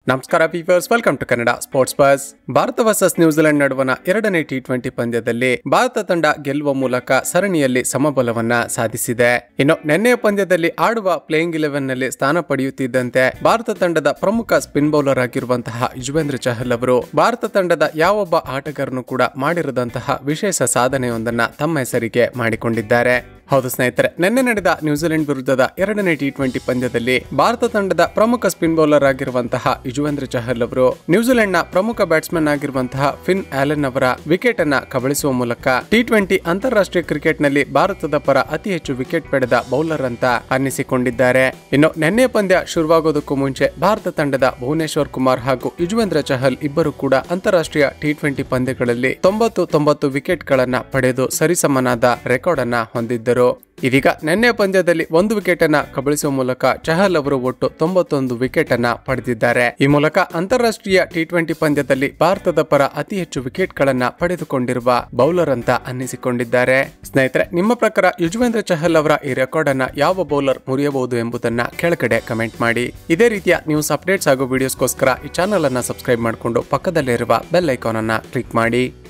ನಮಸ್ಕಾರ ಪೀಪರ್ಸ್ welcome to Kannada sports buzz Bharat versus New Zealand ನಡುವಣ ಎರಡನೇ ಟಿ ಟ್ವೆಂಟಿ ಪಂದ್ಯದಲ್ಲಿ ಭಾರತ ತಂಡ ಗೆಲ್ಲುವ ಮೂಲಕ ಸರಣಿಯಲ್ಲಿ ಸಮಬಲವನ್ನ ಸಾಧಿಸಿದೆ ಇನ್ನು ನಿನ್ನೆಯ ಪಂದ್ಯದಲ್ಲಿ ಆಡುವ ಪ್ಲೇಯಿಂಗ್ ಇಲೆವೆನ್ ನಲ್ಲಿ ಸ್ಥಾನ ಪಡೆಯುತ್ತಿದ್ದಂತೆ ಭಾರತ ತಂಡದ ಪ್ರಮುಖ ಸ್ಪಿನ್ ಬೌಲರ್ ಆಗಿರುವಂತಹ ಯುಜವೇಂದ್ರ ಚಹಲ್ ಅವರು ಭಾರತ ತಂಡದ ಯಾವೊಬ್ಬ ಆಟಗಾರನು ಕೂಡ ಮಾಡಿರದಂತಹ ವಿಶೇಷ ಸಾಧನೆಯೊಂದನ್ನ ತಮ್ಮ ಹೆಸರಿಗೆ ಮಾಡಿಕೊಂಡಿದ್ದಾರೆ ಹೌದು ಸ್ನೇಹಿತರೆ ನಿನ್ನೆ ನಡೆದ ನ್ಯೂಜಿಲೆಂಡ್ ವಿರುದ್ಧದ ಎರಡನೇ ಟಿ ಟ್ವೆಂಟಿ ಪಂದ್ಯದಲ್ಲಿ ಭಾರತ ತಂಡದ ಪ್ರಮುಖ ಸ್ಪಿನ್ ಬೌಲರ್ ಆಗಿರುವಂತಹ ಯುಜವೇಂದ್ರ ಚಹಲ್ ಅವರು ನ್ಯೂಜಿಲೆಂಡ್ ನ ಪ್ರಮುಖ ಬ್ಯಾಟ್ಸ್ಮನ್ ಆಗಿರುವಂತಹ ಫಿನ್ ಆಲೆನ್ ಅವರ ವಿಕೆಟ್ ಅನ್ನ ಕಬಳಿಸುವ ಮೂಲಕ ಟಿ ಟ್ವೆಂಟಿ ಅಂತಾರಾಷ್ಟ್ರೀಯ ಕ್ರಿಕೆಟ್ ನಲ್ಲಿ ಭಾರತದ ಪರ ಅತಿ ಹೆಚ್ಚು ವಿಕೆಟ್ ಪಡೆದ ಬೌಲರ್ ಅಂತ ಅನ್ನಿಸಿಕೊಂಡಿದ್ದಾರೆ ಇನ್ನು ನಿನ್ನೆ ಪಂದ್ಯ ಶುರುವಾಗೋದಕ್ಕೂ ಮುಂಚೆ ಭಾರತ ತಂಡದ ಭುವನೇಶ್ವರ್ ಕುಮಾರ್ ಹಾಗೂ ಯುಜವೇಂದ್ರ ಚಹಲ್ ಇಬ್ಬರು ಕೂಡ ಅಂತಾರಾಷ್ಟ್ರೀಯ ಟಿ ಟ್ವೆಂಟಿ ಪಂದ್ಯಗಳಲ್ಲಿ ತೊಂಬತ್ತು ತೊಂಬತ್ತು ವಿಕೆಟ್ ಗಳನ್ನ ಪಡೆದು ಸರಿಸಮನಾದ ರೆಕಾರ್ಡ್ ಅನ್ನ ಹೊಂದಿದ್ದರು ಇದೀಗ ನಿನ್ನೆ ಪಂದ್ಯದಲ್ಲಿ ಒಂದು ವಿಕೆಟ್ ಅನ್ನ ಕಬಳಿಸುವ ಮೂಲಕ ಚಹಲ್ ಅವರು ಒಟ್ಟು ತೊಂಬತ್ತೊಂದು ವಿಕೆಟ್ ಅನ್ನ ಪಡೆದಿದ್ದಾರೆ ಈ ಮೂಲಕ ಅಂತಾರಾಷ್ಟ್ರೀಯ ಟಿ ಟ್ವೆಂಟಿ ಪಂದ್ಯದಲ್ಲಿ ಭಾರತದ ಪರ ಅತಿ ಹೆಚ್ಚು ವಿಕೆಟ್ ಗಳನ್ನ ಪಡೆದುಕೊಂಡಿರುವ ಬೌಲರ್ ಅಂತ ಅನ್ನಿಸಿಕೊಂಡಿದ್ದಾರೆ ಸ್ನೇಹಿತರೆ ನಿಮ್ಮ ಪ್ರಕಾರ ಯುಜವೇಂದ್ರ ಚಹಲ್ ಅವರ ಈ ರೆಕಾರ್ಡ್ ಅನ್ನ ಯಾವ ಬೌಲರ್ ಮುರಿಯಬಹುದು ಎಂಬುದನ್ನ ಕೆಳಗಡೆ ಕಮೆಂಟ್ ಮಾಡಿ ಇದೇ ರೀತಿಯ ನ್ಯೂಸ್ ಅಪ್ಡೇಟ್ಸ್ ಹಾಗೂ ವಿಡಿಯೋಸ್ಗೋಸ್ಕರ ಈ ಚಾನಲ್ ಅನ್ನ ಸಬ್ಸ್ಕ್ರೈಬ್ ಮಾಡಿಕೊಂಡು ಪಕ್ಕದಲ್ಲಿರುವ ಬೆಲ್ ಐಕಾನ್ ಅನ್ನ ಕ್ಲಿಕ್ ಮಾಡಿ